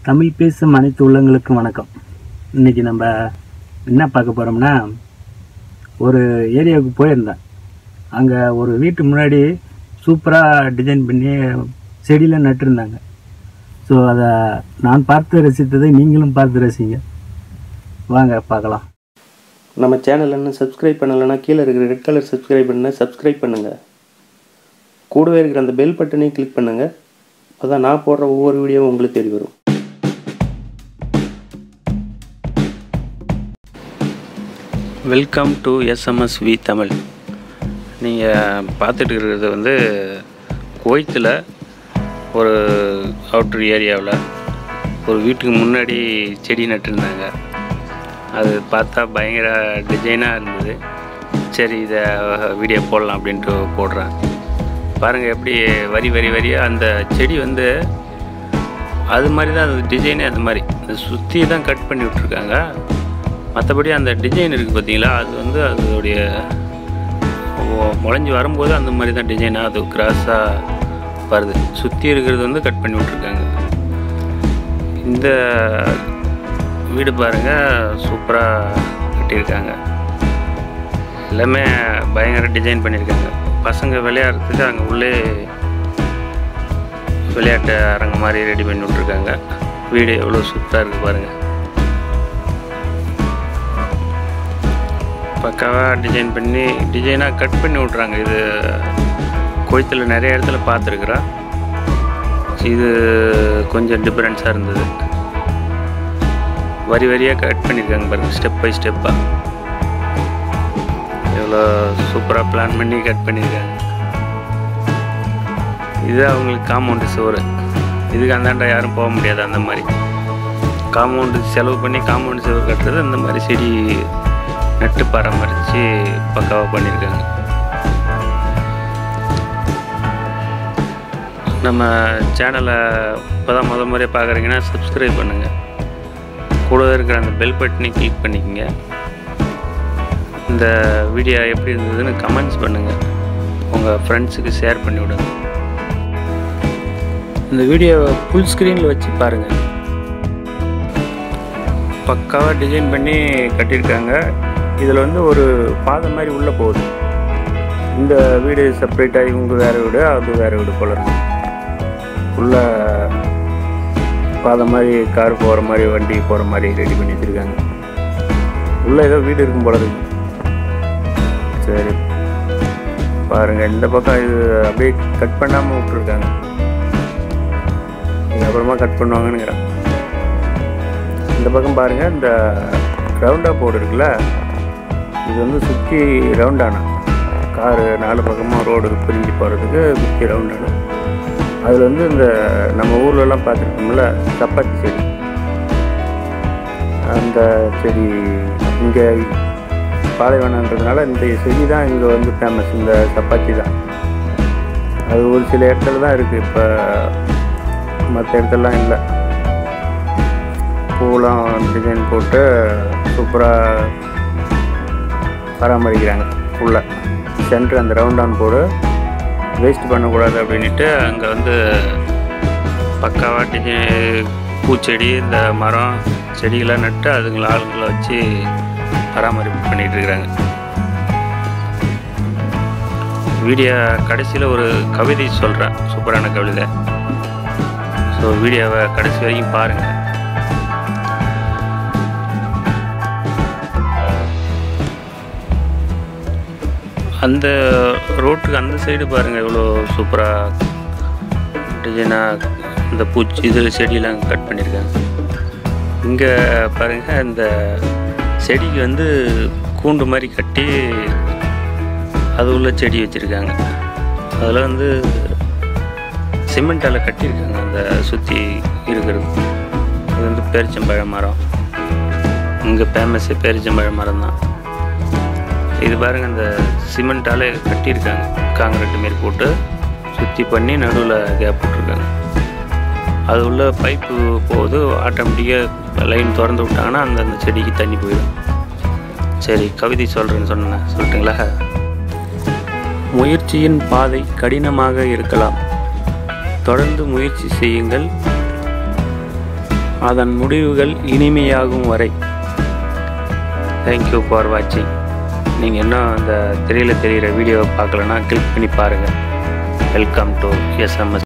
தமிழ் பேசும் அனைத்து உள்ளங்களுக்கும் வணக்கம் இன்னைக்கு நம்ம என்ன பார்க்க போகிறோம்னா ஒரு ஏரியாவுக்கு போயிருந்தேன் அங்கே ஒரு வீட்டு முன்னாடி சூப்பராக டிசைன் பண்ணி செடியில் நட்டிருந்தாங்க ஸோ அதை நான் பார்த்து ரசித்ததை நீங்களும் பார்த்து ரசிங்க வாங்க பார்க்கலாம் நம்ம சேனல் இன்னும் சப்ஸ்கிரைப் பண்ணலைன்னா கீழே இருக்கிற ரெட் கலர் சப்ஸ்கிரைப் பண்ண சப்ஸ்கிரைப் பண்ணுங்கள் கூடவே இருக்கிற அந்த பெல் பட்டனையும் கிளிக் பண்ணுங்கள் அப்போ தான் நான் போடுற ஒவ்வொரு வீடியோவும் உங்களுக்கு தேடி வரும் welcome to SMS V Tamil நீங்கள் பார்த்துட்டு இருக்கிறது வந்து குவைத்தில் ஒரு அவுட்ரு ஏரியாவில் ஒரு வீட்டுக்கு முன்னாடி செடி நட்டுருந்தாங்க அது பார்த்தா பயங்கர டிசைனாக இருந்தது சரி இதை வீடியோ போடலாம் அப்படின்ட்டு போடுறேன் பாருங்கள் எப்படி வரி வரி வரியாக அந்த செடி வந்து அது மாதிரி தான் அது டிசைனே அது மாதிரி அது சுற்றி தான் கட் பண்ணி விட்ருக்காங்க மற்றபடி அந்த டிசைன் இருக்குது பார்த்தீங்களா அது வந்து அதோடைய ஒ- முளைஞ்சி வரும்போது அந்த மாதிரி தான் டிசைனாக அது கிராஸாக வருது சுற்றி இருக்கிறது வந்து கட் பண்ணி விட்ருக்காங்க இந்த வீடு பாருங்கள் சூப்பராக கட்டியிருக்காங்க எல்லாமே பயங்கர டிசைன் பண்ணியிருக்காங்க பசங்க விளையாடுறதுக்கு அங்கே உள்ளே விளையாட்டு அரங்கு மாதிரி ரெடி பண்ணி விட்ருக்காங்க வீடு எவ்வளோ சூப்பராக இருக்குது பாருங்கள் பக்காவாக டிசைன் பண்ணி டிசைனாக கட் பண்ணி விட்றாங்க இது கோயத்தில் நிறைய இடத்துல பார்த்துருக்குறேன் இது கொஞ்சம் டிஃப்ரென்ஸாக இருந்தது வரி வரியாக கட் பண்ணியிருக்காங்க பாருங்கள் ஸ்டெப் பை ஸ்டெப்பாக எவ்வளோ சூப்பராக பிளான் பண்ணி கட் பண்ணியிருக்காங்க இது அவங்களுக்கு காம்பவுண்டு சுவர் இதுக்கு அந்தாண்ட யாரும் போக முடியாது அந்த மாதிரி காம்பவுண்டு செலவு பண்ணி காம்பவுண்டு சுவர் கட்டுறது அந்த மாதிரி செடி நட்டு பராமரித்து பக்காவாக பண்ணியிருக்காங்க நம்ம சேனலை இப்போ தான் முத முறையாக பார்க்குறீங்கன்னா சப்ஸ்கிரைப் பண்ணுங்கள் கூடவே இருக்கிற அந்த பெல் பட்டனை கிளிக் பண்ணிக்கங்க இந்த வீடியோ எப்படி இருந்ததுன்னு கமெண்ட்ஸ் பண்ணுங்கள் உங்கள் ஃப்ரெண்ட்ஸுக்கு ஷேர் பண்ணி விடுங்க இந்த வீடியோவை ஃபுல் ஸ்க்ரீனில் வச்சு பாருங்கள் பக்காவாக டிசைன் பண்ணி கட்டியிருக்காங்க இதில் வந்து ஒரு பாதை மாதிரி உள்ளே போகுது இந்த வீடு செப்பரேட்டாக இவங்க வேறு வீடு அது வேறு வீடு போல இருக்கு உள்ள பாதை மாதிரி கார் போகிற மாதிரி வண்டி போகிற மாதிரி ரெடி பண்ணி வச்சுருக்காங்க உள்ளே ஏதோ வீடு இருக்கும் போல இருக்கு சரி பாருங்கள் இந்த பக்கம் இது அப்படியே கட் பண்ணாமல் விட்ருக்காங்க இது அப்புறமா கட் பண்ணுவாங்கன்னுங்கிறேன் இந்த பக்கம் பாருங்கள் இந்த ரவுண்டாக போர்டு இருக்குல்ல இது வந்து சுற்றி ரவுண்டானா காரு நாலு பக்கமாக ரோடு பிரிஞ்சு போகிறதுக்கு சுற்றி ரவுண்டானா அதில் வந்து இந்த நம்ம ஊர்லலாம் பார்த்துருக்கோம்ல சப்பாத்தி செடி அந்த செடி இங்கே பாலைவனன்றதுனால இந்த செடி தான் இங்கே வந்து ஃபேமஸ் இந்த சப்பாத்தி தான் அது ஒரு சில இடத்துல தான் இருக்குது இப்போ மற்ற இடத்துலலாம் இல்லை பூலாம் டிசைன் போட்டு சூப்பராக பராமரிக்கிறாங்க உள்ள சென்டர் அந்த ரவுண்டான் போடு வேஸ்ட் பண்ணக்கூடாது அப்படின்ட்டு அங்கே வந்து பக்காவாக டிசைன் பூச்செடி இந்த மரம் செடிகளாக நட்டு அதுங்களை ஆளுங்களை வச்சு பராமரிப்பு பண்ணிகிட்டு இருக்கிறாங்க வீடியோ கடைசியில் ஒரு கவிதை சொல்கிறேன் சூப்பரான கவிதை ஸோ வீடியோவை கடைசி வரைக்கும் பாருங்கள் அந்த ரோட்டுக்கு அந்த சைடு பாருங்கள் எவ்வளோ சூப்பராக டிசைனாக இந்த பூச்சி இதில் செடியெல்லாம் கட் பண்ணியிருக்காங்க இங்கே பாருங்கள் இந்த செடிக்கு வந்து கூண்டு மாதிரி கட்டி அது உள்ள செடி வச்சுருக்காங்க அதில் வந்து சிமெண்டால் கட்டியிருக்காங்க அந்த சுற்றி இருக்கிறது இது வந்து பேரிச்சம்பழ மரம் இங்கே ஃபேமஸ்ஸு பேரிச்சம்பழ மரம் தான் இது பாருங்க இந்த சிமெண்டால் கட்டியிருக்காங்க காங்கிரீட் மாரி போட்டு சுற்றி பண்ணி நடுவில் கேப் போட்டிருக்காங்க அது உள்ள பைப்பு போகுது ஆட்டோமேட்டிக்காக லைன் திறந்து விட்டாங்கன்னா அந்த அந்த செடிக்கு தண்ணி போயிடும் சரி கவிதை சொல்கிறேன்னு சொன்னேன் சொல்லட்டுங்களா முயற்சியின் பாதை கடினமாக இருக்கலாம் தொடர்ந்து முயற்சி செய்யுங்கள் அதன் முடிவுகள் இனிமையாகும் வரை தேங்க்யூ ஃபார் வாட்சிங் நீங்கள் இன்னும் அந்த திரையில் தெரிகிற வீடியோவை பார்க்கலன்னா கிளிக் பண்ணி பாருங்கள் வெல்கம் டு எஸ்எம்எஸ்